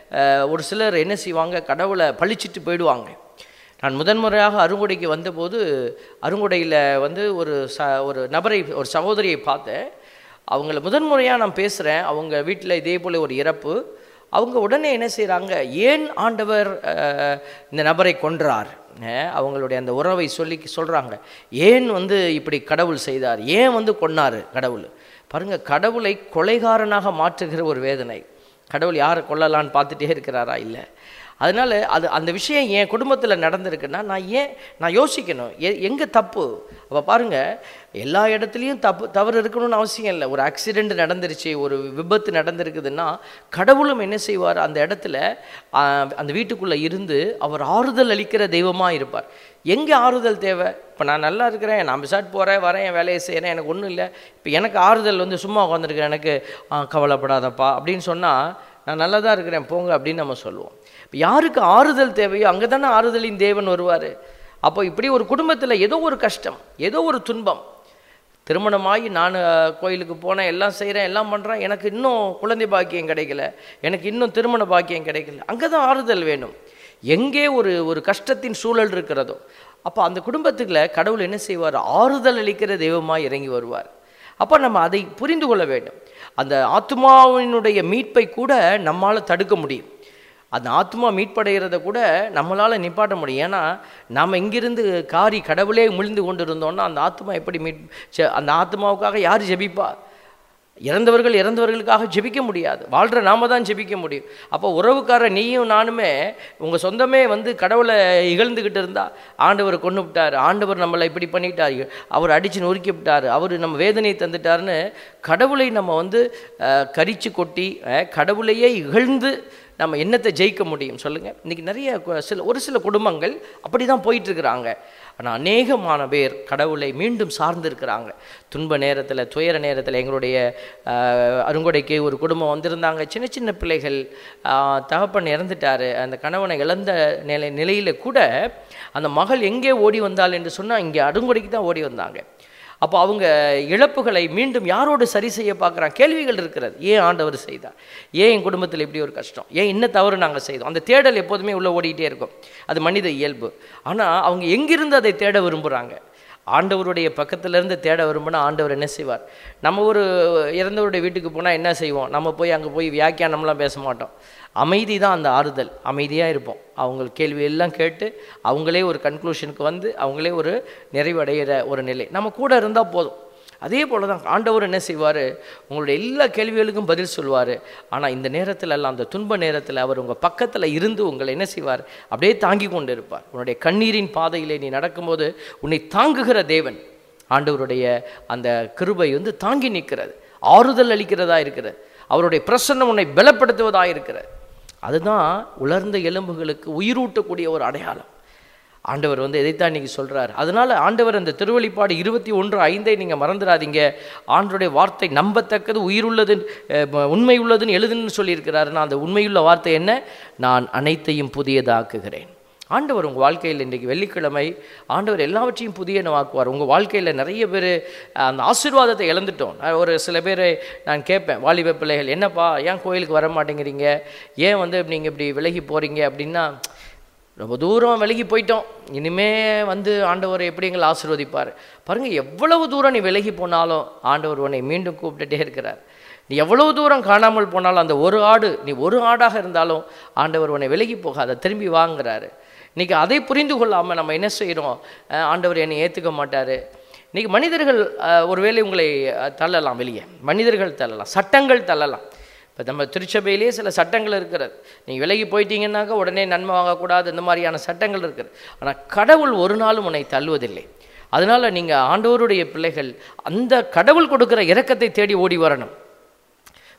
ஒரு சிலர் என்ன செய்வாங்க கடவுளை பழிச்சிட்டு போயிடுவாங்க நான் முதன்முறையாக அருங்குடைக்கு வந்தபோது அருங்குடையில் வந்து ஒரு ச ஒரு நபரை ஒரு சகோதரியை பார்த்தேன் அவங்கள முதன்முறையாக நான் பேசுகிறேன் அவங்க வீட்டில் இதே போல் ஒரு இறப்பு அவங்க உடனே என்ன செய்கிறாங்க ஏன் ஆண்டவர் அஹ், இந்த நபரை கொன்றார் அஹ், அவங்களுடைய அந்த உறவை சொல்லி சொல்கிறாங்க ஏன் வந்து இப்படி கடவுள் செய்தார் ஏன் வந்து கொன்னார் கடவுள் பாருங்க கடவுளை கொலைகாரனாக மாற்றுகிற ஒரு வேதனை கடவுள் யாரை கொல்லலான்னு பார்த்துட்டே இருக்கிறாரா இல்லை அதனால அது அந்த விஷயம் என் குடும்பத்தில் நடந்திருக்குன்னா நான் ஏன் நான் யோசிக்கணும் எ எங்கே தப்பு அப்போ பாருங்க எல்லா இடத்துலையும் தப்பு தவறு இருக்கணும்னு அவசியம் இல்லை ஒரு ஆக்சிடெண்ட் நடந்துருச்சு ஒரு விபத்து நடந்திருக்குதுன்னா கடவுளும் என்ன செய்வார் அந்த இடத்துல ஆ, அந்த வீட்டுக்குள்ளே இருந்து அவர் ஆறுதல் அளிக்கிற தெய்வமாக இருப்பார் எங்கே ஆறுதல் தேவை இப்போ நான் நல்லா இருக்கிறேன் நான் பிசாட் போகிறேன் வரேன் என் வேலையை செய்கிறேன் எனக்கு ஒன்றும் இல்லை இப்போ எனக்கு ஆறுதல் வந்து சும்மா உட்காந்துருக்கேன் எனக்கு ஆ, கவலைப்படாதப்பா அப்படின்னு சொன்னால் நான் நல்லா தான் இருக்கிறேன் போங்க அப்படின்னு நம்ம சொல்லுவோம் இப்போ யாருக்கு ஆறுதல் தேவையோ அங்கே தானே ஆறுதலின் தேவன் வருவார் அப்போ இப்படி ஒரு குடும்பத்தில் ஏதோ ஒரு கஷ்டம் ஏதோ ஒரு துன்பம் திருமணமாகி நான் அஹ், கோயிலுக்கு போனேன் எல்லாம் செய்கிறேன் எல்லாம் பண்ணுறேன் எனக்கு இன்னும் குழந்தை பாக்கியம் கிடைக்கல எனக்கு இன்னும் திருமண பாக்கியம் கிடைக்கல அங்கே தான் ஆறுதல் வேணும் எங்கே ஒரு ஒரு கஷ்டத்தின் சூழல் இருக்கிறதோ அப்போ அந்த குடும்பத்துக்குள்ள கடவுள் என்ன செய்வார் ஆறுதல் அளிக்கிற தெய்வமாக இறங்கி வருவார் அப்போ நம்ம அதை புரிந்து கொள்ள வேண்டும் அந்த ஆத்மாவினுடைய மீட்பை கூட நம்மால் தடுக்க முடியும் அந்த ஆத்மா மீட்படைகிறத கூட நம்மளால் நிப்பாட்ட முடியும் ஏன்னா நாம் இங்கிருந்து காரி கடவுளே உமிழ்ந்து கொண்டு இருந்தோம்னா அந்த ஆத்மா எப்படி மீட் ச- அந்த ஆத்மாவுக்காக யார் ஜெபிப்பா இறந்தவர்கள் இறந்தவர்களுக்காக ஜெபிக்க முடியாது வாழ்கிற நாம தான் ஜெபிக்க முடியும் அப்போ உறவுக்கார நீயும் நானுமே உங்கள் சொந்தமே வந்து கடவுளை இகழ்ந்துக்கிட்டு இருந்தா ஆண்டவர் கொண்டு விட்டார் ஆண்டவர் நம்மளை இப்படி பண்ணிட்டார் அவர் அடித்து நொறுக்கி விட்டார் அவர் நம்ம வேதனை தந்துட்டாருன்னு கடவுளை நம்ம வந்து அஹ், கரிச்சு கொட்டி அஹ், கடவுளையே இகழ்ந்து நம்ம என்னத்தை ஜெயிக்க முடியும் சொல்லுங்கள் இன்றைக்கி நிறைய கு- சில ஒரு சில குடும்பங்கள் அப்படி தான் போயிட்டுருக்குறாங்க ஆனால் அநேகமான பேர் கடவுளை மீண்டும் சார்ந்திருக்கிறாங்க துன்ப நேரத்தில் துயர நேரத்தில் எங்களுடைய ஆஹ், அருங்கொடைக்கு ஒரு குடும்பம் வந்திருந்தாங்க சின்ன சின்ன பிள்ளைகள் ஆஹ், தகப்பன் இறந்துட்டாரு அந்த கணவனை இழந்த நிலை நிலையில் கூட அந்த மகள் எங்கே ஓடி வந்தாள் என்று சொன்னால் இங்கே அருங்கொடைக்கு தான் ஓடி வந்தாங்க அப்போ அவங்க இழப்புகளை மீண்டும் யாரோடு சரி செய்ய பார்க்குறாங்க கேள்விகள் இருக்கிறது ஏன் ஆண்டவர் செய்தார் ஏன் என் குடும்பத்தில் இப்படி ஒரு கஷ்டம் ஏன் என்ன தவறு நாங்கள் செய்தோம் அந்த தேடல் எப்போதுமே உள்ளே ஓடிக்கிட்டே இருக்கும் அது மனித இயல்பு ஆனால் அவங்க எங்கிருந்து அதை தேட விரும்புகிறாங்க ஆண்டவருடைய பக்கத்துல இருந்து தேட விரும்பினா ஆண்டவர் என்ன செய்வார் நம்ம ஒரு இறந்தவருடைய வீட்டுக்கு போனால் என்ன செய்வோம் நம்ம போய் அங்கே போய் வியாக்கியானம்லாம் பேச மாட்டோம் அமைதி தான் அந்த ஆறுதல் அமைதியாக இருப்போம் அவங்க கேள்வி எல்லாம் கேட்டு அவங்களே ஒரு கன்க்ளூஷனுக்கு வந்து அவங்களே ஒரு நிறைவடைகிற ஒரு நிலை நம்ம கூட இருந்தால் போதும் அதே போல தான் ஆண்டவர் என்ன செய்வார் உங்களுடைய எல்லா கேள்விகளுக்கும் பதில் சொல்வார் ஆனால் இந்த நேரத்தில் எல்லாம் அந்த துன்ப நேரத்தில் அவர் உங்கள் பக்கத்தில் இருந்து உங்களை என்ன செய்வார் அப்படியே தாங்கி கொண்டு இருப்பார் உன்னுடைய கண்ணீரின் பாதையிலே நீ நடக்கும்போது உன்னை தாங்குகிற தேவன் ஆண்டவருடைய அந்த கிருபை வந்து தாங்கி நிற்கிறது ஆறுதல் அளிக்கிறதா இருக்கிறது அவருடைய பிரசன்னம் உன்னை பலப்படுத்துவதா இருக்கிறது அதுதான் உலர்ந்த எலும்புகளுக்கு உயிரூட்டக்கூடிய ஒரு அடையாளம் ஆண்டவர் வந்து இதைத்தான் இன்னைக்கு சொல்றார் அதனால ஆண்டவர் அந்த திருவழிப்பாடு இருபத்தி ஒன்று ஐந்தை நீங்க மறந்துடாதீங்க ஆண்டருடைய வார்த்தை நம்பத்தக்கது உயிருள்ளது அஹ், உண்மை உள்ளதுன்னு எழுதுன்னு சொல்லியிருக்கிறாருன்னா அந்த உண்மையுள்ள வார்த்தை என்ன நான் அனைத்தையும் புதியதாக்குகிறேன் ஆண்டவர் உங்கள் வாழ்க்கையில் இன்றைக்கு வெள்ளிக்கிழமை ஆண்டவர் எல்லாவற்றையும் புதியனவாக்குவார் உங்கள் வாழ்க்கையில் நிறைய பேர் அந்த ஆசீர்வாதத்தை இழந்துட்டோம் நான் ஒரு சில பேர் நான் கேட்பேன் வாலிப பிள்ளைகள் என்னப்பா ஏன் கோயிலுக்கு வர மாட்டேங்கிறீங்க ஏன் வந்து நீங்கள் இப்படி விலகி போகிறீங்க அப்படின்னா ரொம்ப தூரம் விலகி போயிட்டோம் இனிமே வந்து ஆண்டவர் எப்படி எங்களை ஆசீர்வதிப்பார் பாருங்க எவ்வளவு தூரம் நீ விலகி போனாலும் ஆண்டவர் உன்னை மீண்டும் கூப்பிட்டுட்டே இருக்கிறார் நீ எவ்வளவு தூரம் காணாமல் போனாலும் அந்த ஒரு ஆடு நீ ஒரு ஆடாக இருந்தாலும் ஆண்டவர் உன்னை விலகி போகாத திரும்பி வாங்குறாரு இன்னைக்கு அதை புரிந்து கொள்ளாமல் நம்ம என்ன செய்கிறோம் அஹ் ஆண்டவர் என்னை ஏற்றுக்க மாட்டார் இன்னைக்கு மனிதர்கள் அஹ், ஒருவேளை உங்களை அஹ், தள்ளலாம் வெளியே மனிதர்கள் தள்ளலாம் சட்டங்கள் தள்ளலாம் இப்போ நம்ம திருச்சபையிலேயே சில சட்டங்கள் இருக்கிறது நீங்கள் விலகி போயிட்டீங்கன்னாக்கா உடனே நன்மை வாங்கக்கூடாது இந்த மாதிரியான சட்டங்கள் இருக்குது ஆனால் கடவுள் ஒரு நாளும் உன்னை தள்ளுவதில்லை அதனால் நீங்கள் ஆண்டவருடைய பிள்ளைகள் அந்த கடவுள் கொடுக்குற இரக்கத்தை தேடி ஓடி வரணும்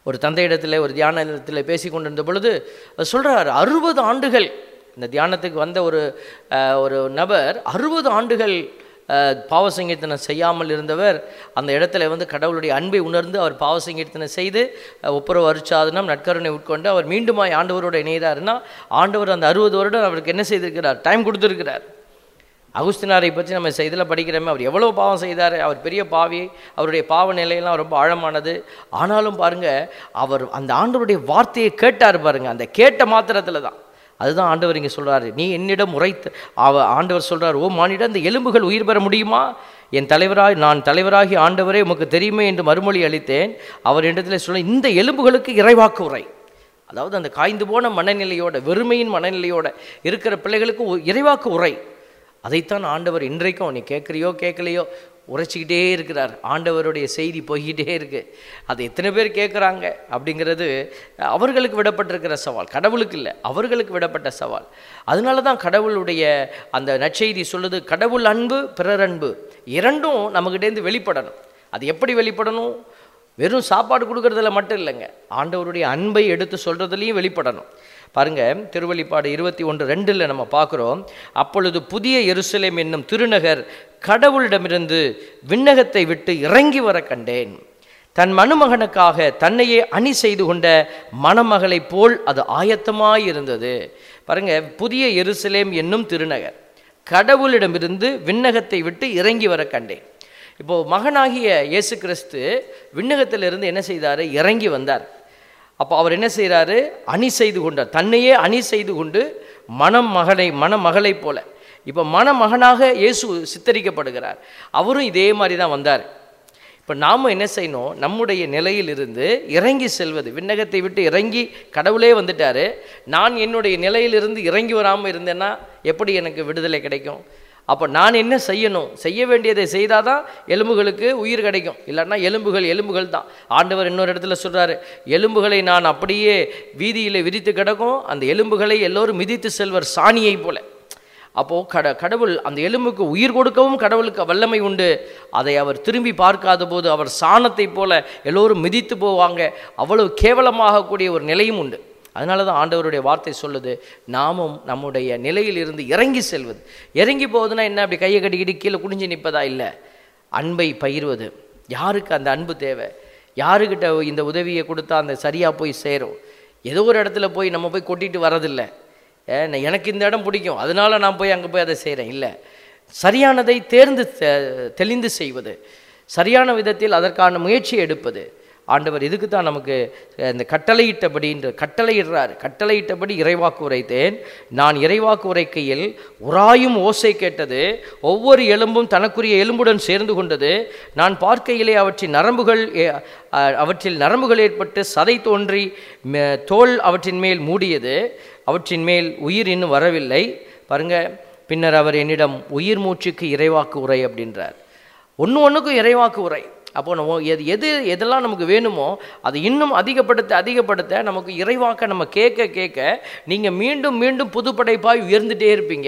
ஒரு தந்தையிடத்தில் ஒரு தியான இடத்துல பேசி கொண்டிருந்த பொழுது அவர் சொல்றார் அறுபது ஆண்டுகள் இந்த தியானத்துக்கு வந்த ஒரு அஹ், ஒரு நபர் அறுபது ஆண்டுகள் அஹ், பாவசங்கீர்த்தனம் செய்யாமல் இருந்தவர் அந்த இடத்துல வந்து கடவுளுடைய அன்பை உணர்ந்து அவர் பாவசங்கீர்த்தனம் செய்து அஹ், ஒப்புரவு அருட்சாதனம் நற்கருணை உட்கொண்டு அவர் மீண்டுமாய் ஆண்டவரோட இணைகிறாருன்னா ஆண்டவர் அந்த அறுபது வருடம் அவருக்கு என்ன செய்திருக்கிறார் டைம் கொடுத்துருக்கிறார் அகுஸ்தினாரை பற்றி நம்ம இதில் படிக்கிறோமே அவர் எவ்வளோ பாவம் செய்தார் அவர் பெரிய பாவி அவருடைய பாவ நிலையெல்லாம் ரொம்ப ஆழமானது ஆனாலும் பாருங்க அவர் அந்த ஆண்டவருடைய வார்த்தையை கேட்டார் பாருங்க அந்த கேட்ட மாத்திரத்தில் தான் அதுதான் ஆண்டவர் இங்கே சொல்றாரு நீ என்னிடம் உரைத்து அவ ஆண்டவர் சொல்றார் ஓ மானிடம் இந்த எலும்புகள் உயிர் பெற முடியுமா என் தலைவராய் நான் தலைவராகி ஆண்டவரே உமக்கு தெரியுமே என்று மறுமொழி அளித்தேன் அவர் இடத்துல சொல்ல இந்த எலும்புகளுக்கு இறைவாக்கு உரை அதாவது அந்த காய்ந்து போன மனநிலையோட வெறுமையின் மனநிலையோட இருக்கிற பிள்ளைகளுக்கு ஒரு இறைவாக்கு உரை அதைத்தான் ஆண்டவர் இன்றைக்கும் நீ கேட்குறியோ கேட்கலையோ உரைச்சிக்கிட்டே இருக்கிறார் ஆண்டவருடைய செய்தி போய்கிட்டே இருக்கு அது எத்தனை பேர் கேட்குறாங்க அப்படிங்கிறது அவர்களுக்கு விடப்பட்டிருக்கிற சவால் கடவுளுக்கு இல்லை அவர்களுக்கு விடப்பட்ட சவால் அதனால தான் கடவுளுடைய அந்த நற்செய்தி சொல்லுது கடவுள் அன்பு பிறர் அன்பு இரண்டும் நம்மகிட்டேருந்து வெளிப்படணும் அது எப்படி வெளிப்படணும் வெறும் சாப்பாடு கொடுக்கறதுல மட்டும் இல்லைங்க ஆண்டவருடைய அன்பை எடுத்து சொல்றதுலையும் வெளிப்படணும் பாருங்க திருவெளிப்பாடு இருபத்தி ஒன்று ரெண்டில் நம்ம பார்க்குறோம் அப்பொழுது புதிய எருசலேம் என்னும் திருநகர் கடவுளிடமிருந்து விண்ணகத்தை விட்டு இறங்கி வர கண்டேன் தன் மணுமகனுக்காக தன்னையே அணி செய்து கொண்ட மணமகளைப் போல் அது ஆயத்தமாய் இருந்தது பாருங்க புதிய எருசலேம் என்னும் திருநகர் கடவுளிடமிருந்து விண்ணகத்தை விட்டு இறங்கி வர கண்டேன் இப்போ மகனாகிய இயேசு கிறிஸ்து விண்ணகத்திலிருந்து என்ன செய்தார் இறங்கி வந்தார் அப்போ அவர் என்ன செய்கிறாரு அணி செய்து கொண்டார் தன்னையே அணி செய்து கொண்டு மணம் மகனை மணமகளைப் போல இப்போ மணமகனாக இயேசு சித்தரிக்கப்படுகிறார் அவரும் இதே மாதிரி தான் வந்தார் இப்போ நாம் என்ன செய்யணும் நம்முடைய நிலையிலிருந்து இறங்கி செல்வது விண்ணகத்தை விட்டு இறங்கி கடவுளே வந்துட்டாரு நான் என்னுடைய நிலையிலிருந்து இறங்கி வராமல் இருந்தேன்னா எப்படி எனக்கு விடுதலை கிடைக்கும் அப்போ நான் என்ன செய்யணும் செய்ய வேண்டியதை செய்தால் தான் எலும்புகளுக்கு உயிர் கிடைக்கும் இல்லைன்னா எலும்புகள் எலும்புகள் தான் ஆண்டவர் இன்னொரு இடத்துல சொல்கிறாரு எலும்புகளை நான் அப்படியே வீதியில் விரித்து கிடக்கும் அந்த எலும்புகளை எல்லோரும் மிதித்து செல்வர் சாணியை போல அப்போது கட கடவுள் அந்த எலும்புக்கு உயிர் கொடுக்கவும் கடவுளுக்கு வல்லமை உண்டு அதை அவர் திரும்பி பார்க்காத போது அவர் சாணத்தை போல எல்லோரும் மிதித்து போவாங்க அவ்வளவு கேவலமாகக்கூடிய ஒரு நிலையும் உண்டு அதனால தான் ஆண்டவருடைய வார்த்தை சொல்லுது நாமும் நம்முடைய நிலையில் இருந்து இறங்கி செல்வது இறங்கி போகுதுன்னா என்ன அப்படி கையை கட்டிக்கிட்டு கீழே குனிஞ்சு நிற்பதா இல்லை அன்பை பகிர்வது யாருக்கு அந்த அன்பு தேவை யாருக்கிட்ட இந்த உதவியை கொடுத்தா அந்த சரியாக போய் சேரும் ஏதோ ஒரு இடத்துல போய் நம்ம போய் கொட்டிட்டு வரதில்லை ஏ, நான் எனக்கு இந்த இடம் பிடிக்கும் அதனால நான் போய் அங்கே போய் அதை செய்கிறேன் இல்லை சரியானதை தேர்ந்து தெ- தெளிந்து செய்வது சரியான விதத்தில் அதற்கான முயற்சி எடுப்பது ஆண்டவர் இதுக்கு தான் நமக்கு அஹ், இந்த கட்டளையிட்டபடின்ற கட்டளையிடுறார் கட்டளையிட்டபடி இறைவாக்கு உரைத்தேன் நான் இறைவாக்கு உரைக்கையில் உராயும் ஓசை கேட்டது ஒவ்வொரு எலும்பும் தனக்குரிய எலும்புடன் சேர்ந்து கொண்டது நான் பார்க்கையிலே அவற்றின் நரம்புகள் ஏ- அஹ், அவற்றில் நரம்புகள் ஏற்பட்டு சதை தோன்றி ம- தோல் அவற்றின் மேல் மூடியது அவற்றின் மேல் உயிர் இன்னும் வரவில்லை பாருங்க பின்னர் அவர் என்னிடம் உயிர் மூச்சுக்கு இறைவாக்கு உரை அப்படின்றார் ஒன்று ஒன்றுக்கும் இறைவாக்கு உரை அப்போ நம்ம எது எது எதெல்லாம் நமக்கு வேணுமோ அதை இன்னும் அதிகப்படுத்த அதிகப்படுத்த நமக்கு இறைவாக்க நம்ம கேட்க கேட்க நீங்கள் மீண்டும் மீண்டும் புதுப்படைப்பாய் உயர்ந்துட்டே இருப்பீங்க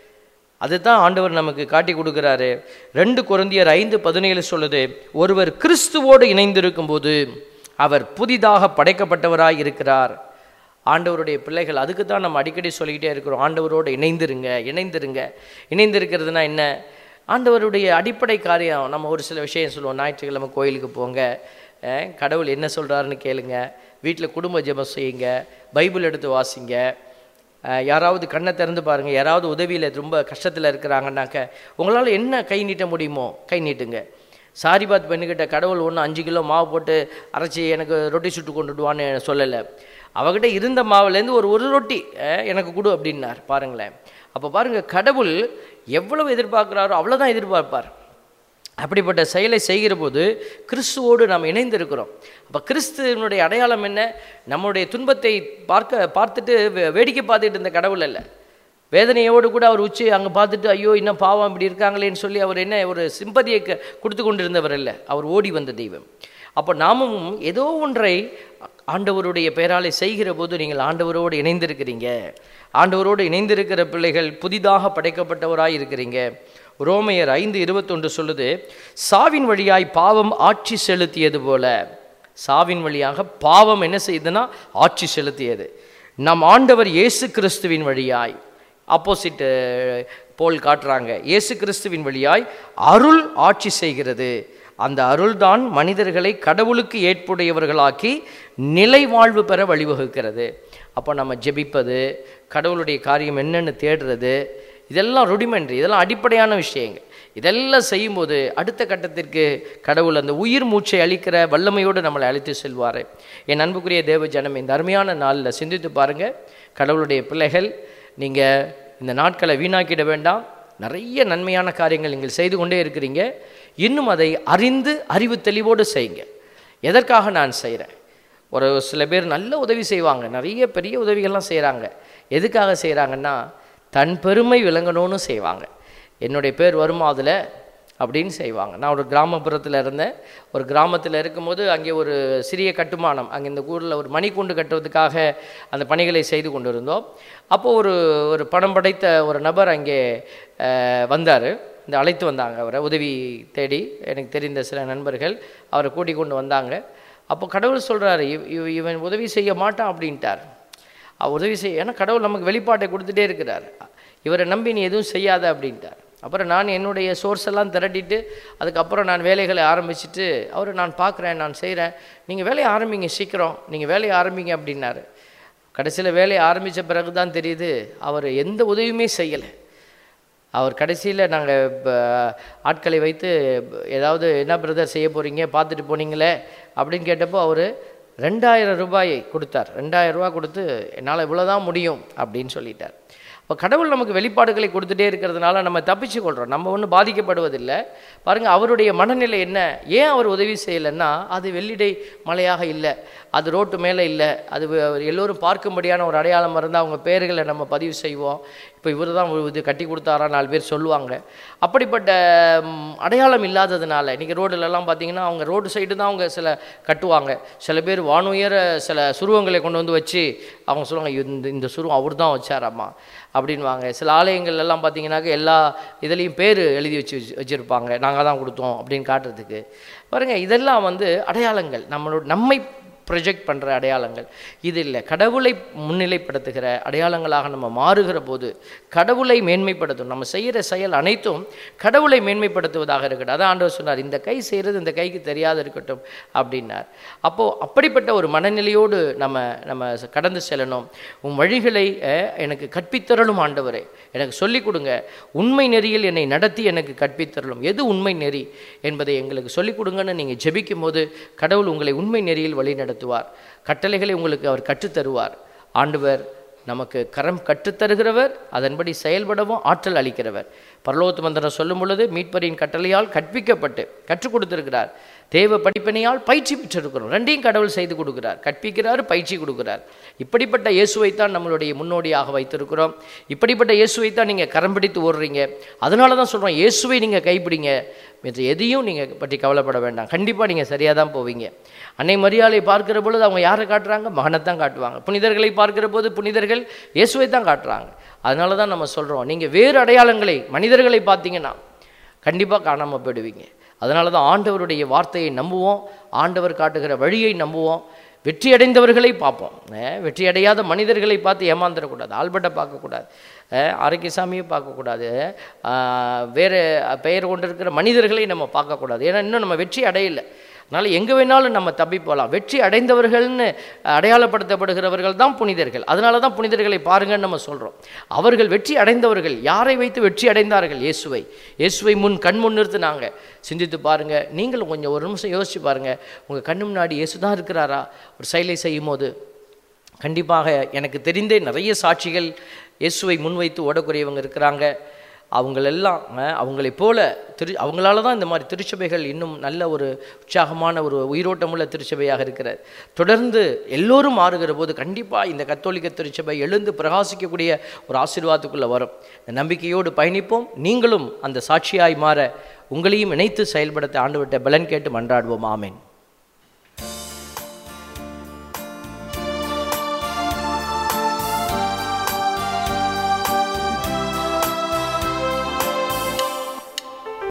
அதுதான் ஆண்டவர் நமக்கு காட்டி கொடுக்குறாரு ரெண்டு குருந்தியர் ஐந்து பதினேழு சொல்லுது ஒருவர் கிறிஸ்துவோடு இணைந்திருக்கும் போது அவர் புதிதாக படைக்கப்பட்டவராய் இருக்கிறார் ஆண்டவருடைய பிள்ளைகள் அதுக்கு தான் நம்ம அடிக்கடி சொல்லிக்கிட்டே இருக்கிறோம் ஆண்டவரோடு இணைந்திருங்க இணைந்திருங்க இணைந்திருக்கிறதுனா என்ன ஆண்டவருடைய அடிப்படை காரியம் நம்ம ஒரு சில விஷயம் சொல்லுவோம் ஞாயிற்றுக்கிழமை கோயிலுக்கு போங்க அஹ், கடவுள் என்ன சொல்கிறாருன்னு கேளுங்க வீட்டில் குடும்ப ஜெபம் செய்யுங்க பைபிள் எடுத்து வாசிங்க அஹ், யாராவது கண்ணை திறந்து பாருங்க யாராவது உதவியில் ரொம்ப கஷ்டத்தில் இருக்கிறாங்கன்னாக்க உங்களால் என்ன கை நீட்ட முடியுமோ கை நீட்டுங்க சாரிபாத் பெண்ணுக்கிட்ட கடவுள் ஒன்று அஞ்சு கிலோ மாவு போட்டு அரைச்சி எனக்கு ரொட்டி சுட்டு கொண்டுடுவான்னு சொல்லலை அவகிட்ட இருந்த மாவுலேருந்து ஒரு ஒரு ரொட்டி அஹ், எனக்கு கொடு அப்படின்னார் பாருங்களேன் அப்போ பாருங்க கடவுள் எவ்வளவு எதிர்பார்க்குறாரோ அவ்வளோதான் எதிர்பார்ப்பார் அப்படிப்பட்ட செயலை செய்கிற போது கிறிஸ்துவோடு நாம் இணைந்திருக்கிறோம் அப்போ கிறிஸ்துவனுடைய அடையாளம் என்ன நம்முடைய துன்பத்தை பார்க்க பார்த்துட்டு வே- வேடிக்கை பார்த்துட்டு இருந்த கடவுள் அல்ல வேதனையோடு கூட அவர் உச்சி அங்கே பார்த்துட்டு ஐயோ இன்னும் பாவம் இப்படி இருக்காங்களேன்னு சொல்லி அவர் என்ன ஒரு சிம்பதியை க- கொடுத்து கொண்டிருந்தவர் அல்ல அவர் ஓடி வந்த தெய்வம் அப்போ நாமும் ஏதோ ஒன்றை ஆண்டவருடைய பெயராலே செய்கிற போது நீங்கள் ஆண்டவரோடு இணைந்திருக்கிறீங்க ஆண்டவரோடு இணைந்திருக்கிற பிள்ளைகள் புதிதாக படைக்கப்பட்டவராய் இருக்கிறீங்க ரோமையர் ஐந்து இருபத்தொன்று சொல்லுது சாவின் வழியாய் பாவம் ஆட்சி செலுத்தியது போல சாவின் வழியாக பாவம் என்ன செய்யுதுன்னா ஆட்சி செலுத்தியது நம் ஆண்டவர் இயேசு கிறிஸ்துவின் வழியாய் ஆப்போசிட் போல் காட்டுறாங்க இயேசு கிறிஸ்துவின் வழியாய் அருள் ஆட்சி செய்கிறது அந்த அருள்தான் மனிதர்களை கடவுளுக்கு ஏற்புடையவர்களாக்கி நிலை வாழ்வு பெற வழிவகுக்கிறது அப்போ நம்ம ஜெபிப்பது கடவுளுடைய காரியம் என்னன்னு தேடுறது இதெல்லாம் ருடிமெண்ட்ரி இதெல்லாம் அடிப்படையான விஷயங்கள் இதெல்லாம் செய்யும்போது அடுத்த கட்டத்திற்கு கடவுள் அந்த உயிர் மூச்சை அளிக்கிற வல்லமையோடு நம்மளை அழைத்து செல்வார் என் அன்புக்குரிய தேவ ஜனம் இந்த அருமையான நாளில் சிந்தித்து பாருங்கள் கடவுளுடைய பிள்ளைகள் நீங்கள் இந்த நாட்களை வீணாக்கிட வேண்டாம் நிறைய நன்மையான காரியங்கள் நீங்கள் செய்து கொண்டே இருக்கிறீங்க இன்னும் அதை அறிந்து அறிவு தெளிவோடு செய்யுங்க எதற்காக நான் செய்கிறேன் ஒரு சில பேர் நல்ல உதவி செய்வாங்க நிறைய பெரிய உதவிகள்லாம் செய்கிறாங்க எதுக்காக செய்கிறாங்கன்னா தன் பெருமை விளங்கணும்னு செய்வாங்க என்னுடைய பேர் வருமா அதில் அப்படின்னு செய்வாங்க நான் ஒரு கிராமப்புறத்தில் இருந்தேன் ஒரு கிராமத்தில் இருக்கும்போது அங்கே ஒரு சிறிய கட்டுமானம் அங்கே இந்த ஊரில் ஒரு மணிக்கூண்டு கட்டுவதற்காக அந்த பணிகளை செய்து கொண்டு இருந்தோம் அப்போது ஒரு ஒரு பணம் படைத்த ஒரு நபர் அங்கே வந்தார் இந்த அழைத்து வந்தாங்க அவரை உதவி தேடி எனக்கு தெரிந்த சில நண்பர்கள் அவரை கூட்டிக் கொண்டு வந்தாங்க அப்போ கடவுள் சொல்கிறாரு இவன் உதவி செய்ய மாட்டான் அப்படின்ட்டார் அவர் உதவி செய்ய ஏன்னா கடவுள் நமக்கு வெளிப்பாட்டை கொடுத்துட்டே இருக்கிறார் இவரை நம்பி நீ எதுவும் செய்யாத அப்படின்ட்டார் அப்புறம் நான் என்னுடைய சோர்ஸ் எல்லாம் திரட்டிட்டு அதுக்கப்புறம் நான் வேலைகளை ஆரம்பிச்சுட்டு அவர் நான் பார்க்குறேன் நான் செய்கிறேன் நீங்கள் வேலையை ஆரம்பிங்க சீக்கிரம் நீங்கள் வேலையை ஆரம்பிங்க அப்படின்னாரு கடைசியில் வேலையை ஆரம்பித்த பிறகு தான் தெரியுது அவர் எந்த உதவியுமே செய்யலை அவர் கடைசியில் நாங்கள் இப்போ ஆட்களை வைத்து ஏதாவது என்ன பிரதர் செய்ய போகிறீங்க பார்த்துட்டு போனீங்களே அப்படின்னு கேட்டப்போ அவர் ரெண்டாயிரம் ரூபாயை கொடுத்தார் ரெண்டாயிரம் ரூபாய் கொடுத்து என்னால் இவ்வளோதான் முடியும் அப்படின்னு சொல்லிட்டார் இப்போ கடவுள் நமக்கு வெளிப்பாடுகளை கொடுத்துட்டே இருக்கிறதுனால நம்ம தப்பிச்சு கொள்கிறோம் நம்ம ஒன்றும் பாதிக்கப்படுவதில்லை பாருங்கள் அவருடைய மனநிலை என்ன ஏன் அவர் உதவி செய்யலைன்னா அது வெள்ளிடை மலையாக இல்லை அது ரோட்டு மேலே இல்லை அது எல்லோரும் பார்க்கும்படியான ஒரு அடையாளம் இருந்தால் அவங்க பேர்களை நம்ம பதிவு செய்வோம் இப்போ இவர் தான் இது கட்டி கொடுத்தாரா நாலு பேர் சொல்லுவாங்க அப்படிப்பட்ட அடையாளம் இல்லாததுனால இன்றைக்கி ரோடுலலாம் பார்த்தீங்கன்னா அவங்க ரோடு சைடு தான் அவங்க சில கட்டுவாங்க சில பேர் வானுயர சில சுருவங்களை கொண்டு வந்து வச்சு அவங்க சொல்லுவாங்க இந்த இந்த சுருவம் அவர் தான் வச்சாராம்மா அப்படின்வாங்க சில ஆலயங்கள் எல்லாம் பார்த்தீங்கன்னாக்க எல்லா இதுலேயும் பேர் எழுதி வச்சு வச்சுருப்பாங்க நாங்கள் தான் கொடுத்தோம் அப்படின்னு காட்டுறதுக்கு பாருங்கள் இதெல்லாம் வந்து அடையாளங்கள் நம்மளோட நம்மை ப்ரொஜெக்ட் பண்ணுற அடையாளங்கள் இது இல்லை கடவுளை முன்னிலைப்படுத்துகிற அடையாளங்களாக நம்ம மாறுகிற போது கடவுளை மேன்மைப்படுத்தும் நம்ம செய்கிற செயல் அனைத்தும் கடவுளை மேன்மைப்படுத்துவதாக இருக்கட்டும் அதான் ஆண்டவர் சொன்னார் இந்த கை செய்கிறது இந்த கைக்கு தெரியாத இருக்கட்டும் அப்படின்னார் அப்போது அப்படிப்பட்ட ஒரு மனநிலையோடு நம்ம நம்ம கடந்து செல்லணும் உன் வழிகளை எனக்கு கற்பித்தரலும் ஆண்டவரே எனக்கு சொல்லிக் கொடுங்க உண்மை நெறியில் என்னை நடத்தி எனக்கு கற்பித்தரலும் எது உண்மை நெறி என்பதை எங்களுக்கு சொல்லிக் கொடுங்கன்னு நீங்கள் ஜெபிக்கும் போது கடவுள் உங்களை உண்மை நெறியில் வழி நடத்துவார் கட்டளைகளை உங்களுக்கு அவர் கற்றுத்தருவார் ஆண்டவர் நமக்கு கரம் கற்றுத்தருகிறவர் அதன்படி செயல்படவும் ஆற்றல் அளிக்கிறவர் பரலோத்து மந்திரம் சொல்லும் பொழுது மீட்பரின் கட்டளையால் கற்பிக்கப்பட்டு கற்றுக் கொடுத்திருக்கிறார் தேவ படிப்பினையால் பயிற்சி பெற்றிருக்கிறோம் ரெண்டையும் கடவுள் செய்து கொடுக்கிறார் கற்பிக்கிறார் பயிற்சி கொடுக்கிறார் இப்படிப்பட்ட இயேசுவைத்தான் நம்மளுடைய முன்னோடியாக வைத்திருக்கிறோம் இப்படிப்பட்ட இயேசுவைத்தான் நீங்கள் கரம் பிடித்து ஓடுறீங்க அதனால தான் சொல்கிறோம் இயேசுவை நீங்கள் கைப்பிடிங்க மற்ற எதையும் நீங்கள் பற்றி கவலைப்பட வேண்டாம் கண்டிப்பாக நீங்கள் சரியாக தான் போவீங்க அன்னை மரியாதை பார்க்கிற பொழுது அவங்க யாரை காட்டுறாங்க மகனைத்தான் காட்டுவாங்க புனிதர்களை பார்க்கிற போது புனிதர்கள் இயேசுவை தான் காட்டுறாங்க அதனால தான் நம்ம சொல்கிறோம் நீங்கள் வேறு அடையாளங்களை மனிதர்களை பார்த்தீங்கன்னா கண்டிப்பாக காணாமல் போயிடுவீங்க அதனால தான் ஆண்டவருடைய வார்த்தையை நம்புவோம் ஆண்டவர் காட்டுகிற வழியை நம்புவோம் வெற்றி அடைந்தவர்களை பார்ப்போம் வெற்றி அடையாத மனிதர்களை பார்த்து ஏமாந்துடக்கூடாது ஆல்பர்ட்டை பார்க்கக்கூடாது ஆரோக்கியசாமியை பார்க்கக்கூடாது வேறு பெயர் கொண்டிருக்கிற மனிதர்களை நம்ம பார்க்கக்கூடாது ஏன்னா இன்னும் நம்ம வெற்றி அடையலை அதனால் எங்கே வேணாலும் நம்ம தப்பி போகலாம் வெற்றி அடைந்தவர்கள்னு அடையாளப்படுத்தப்படுகிறவர்கள் தான் புனிதர்கள் அதனால தான் புனிதர்களை பாருங்கன்னு நம்ம சொல்கிறோம் அவர்கள் வெற்றி அடைந்தவர்கள் யாரை வைத்து வெற்றி அடைந்தார்கள் இயேசுவை இயேசுவை முன் கண் முன் நிறுத்தினாங்க சிந்தித்து பாருங்கள் நீங்களும் கொஞ்சம் ஒரு நிமிஷம் யோசிச்சு பாருங்கள் உங்கள் கண்ணு முன்னாடி இயேசு தான் இருக்கிறாரா ஒரு செயலை செய்யும் போது கண்டிப்பாக எனக்கு தெரிந்தே நிறைய சாட்சிகள் இயேசுவை முன்வைத்து ஓடக்கூடியவங்க இருக்கிறாங்க அவங்களெல்லாம் அவங்களை போல திரு அவங்களால தான் இந்த மாதிரி திருச்சபைகள் இன்னும் நல்ல ஒரு உற்சாகமான ஒரு உயிரோட்டமுள்ள திருச்சபையாக இருக்கிறது தொடர்ந்து எல்லோரும் மாறுகிற போது கண்டிப்பாக இந்த கத்தோலிக்க திருச்சபை எழுந்து பிரகாசிக்கக்கூடிய ஒரு ஆசீர்வாதத்துக்குள்ளே வரும் இந்த நம்பிக்கையோடு பயணிப்போம் நீங்களும் அந்த சாட்சியாய் மாற உங்களையும் இணைத்து செயல்படுத்த ஆண்டு விட்ட பலன் கேட்டு மன்றாடுவோம் ஆமேன்